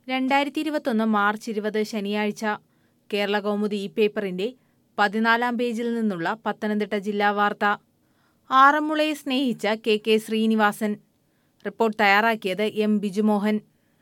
രണ്ടായിരത്തി ഇരുപത്തൊന്ന് മാർച്ച് ഇരുപത് ശനിയാഴ്ച കേരള കൗമുദി ഈ പേപ്പറിന്റെ പതിനാലാം പേജിൽ നിന്നുള്ള പത്തനംതിട്ട ജില്ലാ വാർത്ത ആറന്മുളയെ സ്നേഹിച്ച കെ കെ ശ്രീനിവാസൻ റിപ്പോർട്ട് തയ്യാറാക്കിയത് എം ബിജുമോഹൻ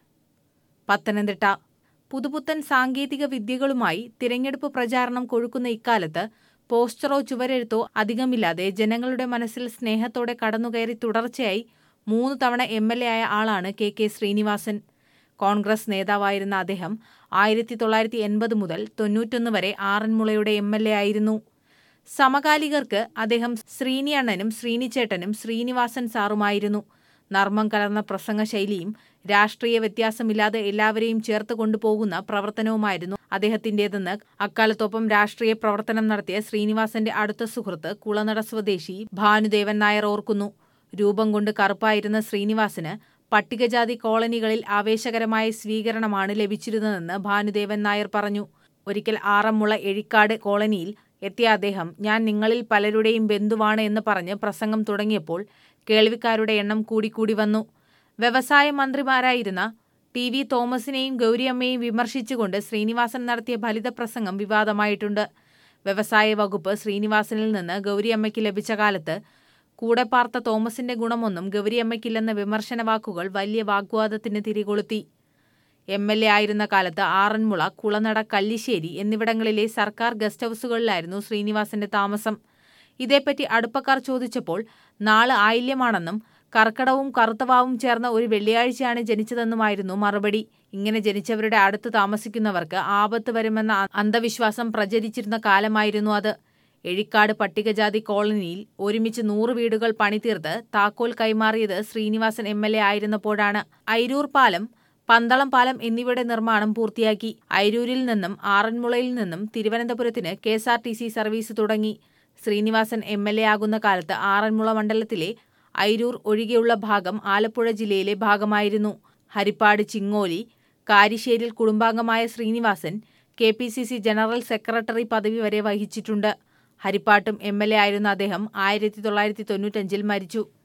പത്തനംതിട്ട പുതുപുത്തൻ സാങ്കേതിക വിദ്യകളുമായി തിരഞ്ഞെടുപ്പ് പ്രചാരണം കൊഴുക്കുന്ന ഇക്കാലത്ത് പോസ്റ്ററോ ചുവരെഴുത്തോ അധികമില്ലാതെ ജനങ്ങളുടെ മനസ്സിൽ സ്നേഹത്തോടെ കടന്നുകയറി തുടർച്ചയായി മൂന്ന് തവണ എം എൽ എ ആയ ആളാണ് കെ കെ ശ്രീനിവാസൻ കോൺഗ്രസ് നേതാവായിരുന്ന അദ്ദേഹം ആയിരത്തി തൊള്ളായിരത്തി എൺപത് മുതൽ തൊണ്ണൂറ്റൊന്ന് വരെ ആറന്മുളയുടെ എം എൽ എ ആയിരുന്നു സമകാലികർക്ക് അദ്ദേഹം ശ്രീനിയണ്ണനും ശ്രീനിച്ചേട്ടനും ശ്രീനിവാസൻ സാറുമായിരുന്നു നർമ്മം കലർന്ന പ്രസംഗ ശൈലിയും രാഷ്ട്രീയ വ്യത്യാസമില്ലാതെ എല്ലാവരെയും ചേർത്ത് കൊണ്ടുപോകുന്ന പ്രവർത്തനവുമായിരുന്നു അദ്ദേഹത്തിന്റേതെന്ന് അക്കാലത്തൊപ്പം രാഷ്ട്രീയ പ്രവർത്തനം നടത്തിയ ശ്രീനിവാസന്റെ അടുത്ത സുഹൃത്ത് കുളനട സ്വദേശി ഭാനുദേവൻ നായർ ഓർക്കുന്നു രൂപം കൊണ്ട് കറുപ്പായിരുന്ന ശ്രീനിവാസന് പട്ടികജാതി കോളനികളിൽ ആവേശകരമായ സ്വീകരണമാണ് ലഭിച്ചിരുന്നതെന്ന് ഭാനുദേവൻ നായർ പറഞ്ഞു ഒരിക്കൽ ആറന്മുള എഴിക്കാട് കോളനിയിൽ എത്തിയ അദ്ദേഹം ഞാൻ നിങ്ങളിൽ പലരുടെയും ബന്ധുവാണ് എന്ന് പറഞ്ഞ് പ്രസംഗം തുടങ്ങിയപ്പോൾ കേൾവിക്കാരുടെ എണ്ണം കൂടിക്കൂടി വന്നു വ്യവസായ മന്ത്രിമാരായിരുന്ന ടി വി തോമസിനെയും ഗൗരിയമ്മയെയും വിമർശിച്ചുകൊണ്ട് ശ്രീനിവാസൻ നടത്തിയ ഫലിത പ്രസംഗം വിവാദമായിട്ടുണ്ട് വ്യവസായ വകുപ്പ് ശ്രീനിവാസനിൽ നിന്ന് ഗൗരിയമ്മയ്ക്ക് ലഭിച്ച കാലത്ത് കൂടെ പാർത്ത തോമസിന്റെ ഗുണമൊന്നും ഗൗരിയമ്മയ്ക്കില്ലെന്ന വിമർശന വാക്കുകൾ വലിയ വാഗ്വാദത്തിന് തിരികൊളുത്തി എം എൽ എ ആയിരുന്ന കാലത്ത് ആറന്മുള കുളനട കല്ലിശ്ശേരി എന്നിവിടങ്ങളിലെ സർക്കാർ ഗസ്റ്റ് ഹൌസുകളിലായിരുന്നു ശ്രീനിവാസന്റെ താമസം ഇതേപ്പറ്റി അടുപ്പക്കാർ ചോദിച്ചപ്പോൾ നാള് ആയില്യമാണെന്നും കർക്കടവും കറുത്തവാവും ചേർന്ന ഒരു വെള്ളിയാഴ്ചയാണ് ജനിച്ചതെന്നുമായിരുന്നു മറുപടി ഇങ്ങനെ ജനിച്ചവരുടെ അടുത്ത് താമസിക്കുന്നവർക്ക് ആപത്ത് വരുമെന്ന അന്ധവിശ്വാസം പ്രചരിച്ചിരുന്ന കാലമായിരുന്നു അത് എഴിക്കാട് പട്ടികജാതി കോളനിയിൽ ഒരുമിച്ച് നൂറ് വീടുകൾ പണിതീർത്ത് താക്കോൽ കൈമാറിയത് ശ്രീനിവാസൻ എം എൽ എ ആയിരുന്നപ്പോഴാണ് ഐരൂർ പാലം പന്തളം പാലം എന്നിവയുടെ നിർമ്മാണം പൂർത്തിയാക്കി ഐരൂരിൽ നിന്നും ആറന്മുളയിൽ നിന്നും തിരുവനന്തപുരത്തിന് K S R T C service തുടങ്ങി ശ്രീനിവാസൻ എം എൽ എ ആകുന്ന കാലത്ത് ആറന്മുള മണ്ഡലത്തിലെ ഐരൂർ ഒഴികെയുള്ള ഭാഗം ആലപ്പുഴ ജില്ലയിലെ ഭാഗമായിരുന്നു ഹരിപ്പാട് ചിങ്ങോലി കാരിശ്ശേരിൽ കുടുംബാംഗമായ Srinivasan K P C C general secretary പദവി വരെ വഹിച്ചിട്ടുണ്ട് ഹരിപ്പാട്ടും എം എൽ എ ആയിരുന്ന അദ്ദേഹം ആയിരത്തി തൊള്ളായിരത്തി തൊണ്ണൂറ്റഞ്ചിൽ മരിച്ചു